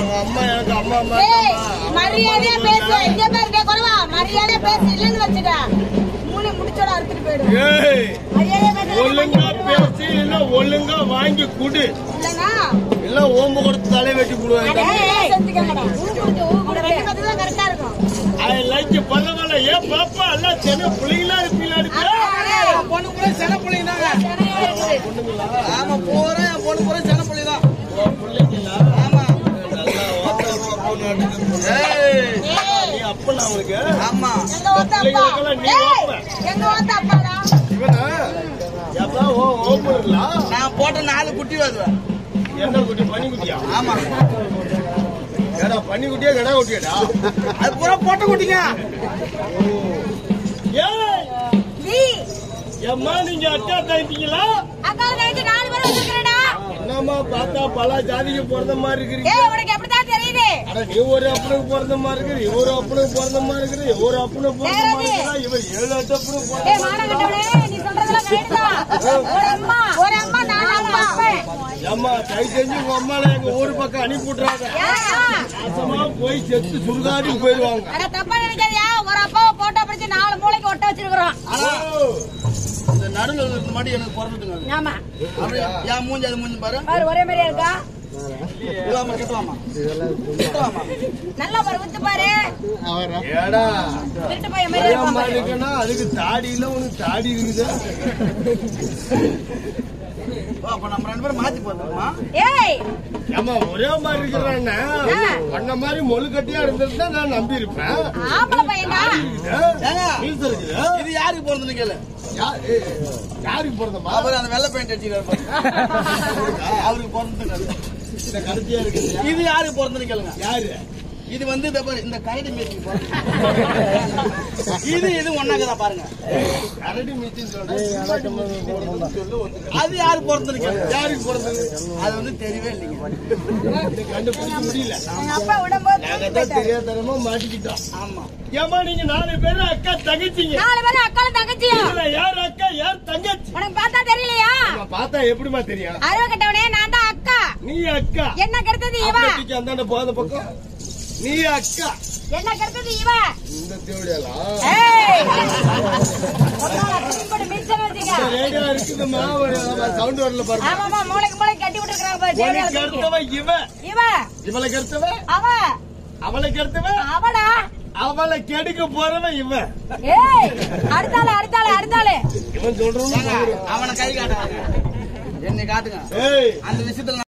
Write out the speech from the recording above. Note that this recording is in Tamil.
அவங்க அம்மா எனக்கு அம்மா அம்மா ஏய், மரியாதையா பேசு எங்க பேர் டேய் கொலவா மரியாதையா பேசு இல்லன்னு வச்சுடா மூணு முடிச்சோட அறுத்துட்டு போயிடும் ஏய் மரியாதையா பேசு ஒழுங்கா பேசி இல்ல ஒழுங்கா வாங்கி குடு இல்லனா இல்ல ஓம்பு கொடுத்து தலை வெட்டி போடுவாங்க செஞ்சுக்கங்கடா ஊ கொடுத்து ஊ கொடுத்து ரெண்டு பேத்துக்கு தான் கரெக்டா இருக்கும் ஐ லைக் பரவாயில்ல ஏன் பாப்பா எல்லாம் சின்ன பிள்ளைங்களா இருப்பீங்களா இருக்கு பொண்ணு கூட சின்ன பிள்ளைங்க தாங்க ஆமா பூரா என் பொண்ணு பூரா சின்ன பிள்ளை தான் பிள்ளைங்களா ஆமா நல்லா ஓட்ட போகணும் ஏய் நீ அப்பனா அவனுக்கு எங்க ஆமா ஓத்த அப்பா பிள்ளைங்களுக்கெல்லாம் நீ ஏய், ஓப்ப. எங்க ஓத்த அப்பாடா இவனா எப்பா ஓ ஓம்புறா நான் போட்ட நாலு குட்டி வருவேன் என்ன குட்டி பனி குட்டியா ஆமா ஏடா பனி குட்டியா கடா குட்டியாடா அது பூரா போட்ட குட்டிங்க ஏய் நீ எம்மா நீங்க அக்கா தாயிட்டீங்களா அக்கா கழிச்சு நாலு பேர் வந்திருக்கிறடா என்னம்மா பார்த்தா பல ஜாதிக்கு பிறந்த மாதிரி இருக்கிறீங்க ஏய் உனக்கு எப்படிதான் தெரியுது அட நீ ஒரு அப்பனுக்கு பிறந்த மாதிரி இருக்கிற இவர் அப்பனுக்கு பிறந்த மாதிரி இருக்கிற இவர் அப்பனுக்கு பிறந்த மாதிரி இருக்கிறா இவர் ஏழு எட்டு அப்பனுக்கு பிறந்த ஏய் மானகட்டவனே நீ சொல்றதெல்லாம் கரெக்ட் ஒரு அம்மா ஒரு அம்மா நான் அம்மா ஏம்மா கை செஞ்சு உங்க அம்மால எங்க ஊரு பக்கம் அனுப்பி விட்டுறாங்க ஏன் நாசமா போய் செத்து சுடுகாட்டுக்கு போயிடுவாங்க அட தப்பா நினைக்காதியா ஒரு அப்பாவை போட்டோ பிடிச்சு நாலு மூளைக்கு ஒட்ட வச்சிருக்கிறோம் ஓ, இந்த நடுவில் இருந்த மாதிரி எனக்கு பிறந்துட்டுங்க அது. ஆமா அப்படியே என் மூஞ்சி அது மூஞ்சி பாரு பாரு ஒரே மாதிரியா இருக்கா இல்லாம கிட்டவாமா கிட்டவாமா நல்லா பாரு வித்து பாரு ஏடா திருட்டு பையன் மாதிரியா ஒரே இருப்பான் அம்மா பாரு. இருக்குன்னா அதுக்கு தாடி இல்ல உனக்கு தாடி இருக்குதா ஓ, அப்ப நம்ம ரெண்டு பேரும் மாத்தி போட்டுருமா ஏய் ஏம்மா ஒரே மாதிரி இருக்கிறான்னா அந்த மாதிரி மொழு கட்டியா இருந்திருந்தா நான் நம்பி இருப்பேன் ஆம்பளை பையன்டா ஏங்க இது யாருக்கு பிறந்தது கேளு யாருக்கு பிறந்தமா அவர் அந்த வெள்ளை பெயிண்ட் அடிச்சுக்காரு அவருக்கு பிறந்தது இந்த கருத்தியா இருக்கு இது யாருக்கு பிறந்தது கேளுங்க யாரு இது வந்து இந்த பாரு, இந்த கரடி மேய்ச்சிக்கு பிறந்தது இது இது ஒன்னாக்குதா பாருங்க கரடி மீட்டிங் சொல்றேன் சொல்லு வந்து அது யாருக்கு பிறந்தது கேளுங்க யாருக்கு பிறந்தது அது வந்து தெரியவே இல்லைங்க இதை கண்டுபிடிக்க முடியல எங்க அப்பா விடும்போது நாங்க தான் தெரியாதனமா மாட்டிக்கிட்டோம் ஆமா ஏமா நீங்க நாலு பேரும் அக்கா தங்கச்சிங்க நாலு பேரும் அக்காலும் தங்கச்சியா இதுல யார் அக்கா யார் தங்கச்சி உனக்கு பார்த்தா தெரியலையா நம்ம பார்த்தா எப்படிமா தெரியும் அருவ கட்டவனே நான் தான் அக்கா நீ அக்கா என்ன கெடுத்தது இவ அப்படிக்கு அந்தாண்ட போத பக்கம் நீ அக்கா என்ன கெடுத்தது இவ இந்த தேவடியெல்லாம் ஏய் போட்டு மிச்சம் வச்சுக்க ரேடியோ இருக்குதுமா ஒரு சவுண்ட் வரல பாருங்க ஆமாமா மூளைக்கு மூளைக்கு கட்டி விட்டுருக்காங்க பாரு உனக்கு ஜெயலலிதா அடுத்தவ இவ இவ இவளுக்கு அடுத்தவ அவ அவளுக்கு அடுத்தவ அவடா அவளை கெடுக்க போறவன் இவன் ஏய் அடுத்தாளு அடுத்தாளு அடுத்தாளு இவன் சொல்றவன் அவனை கை காட்டுங்க என்னை காட்டுங்க ஏய் அந்த விஷயத்துல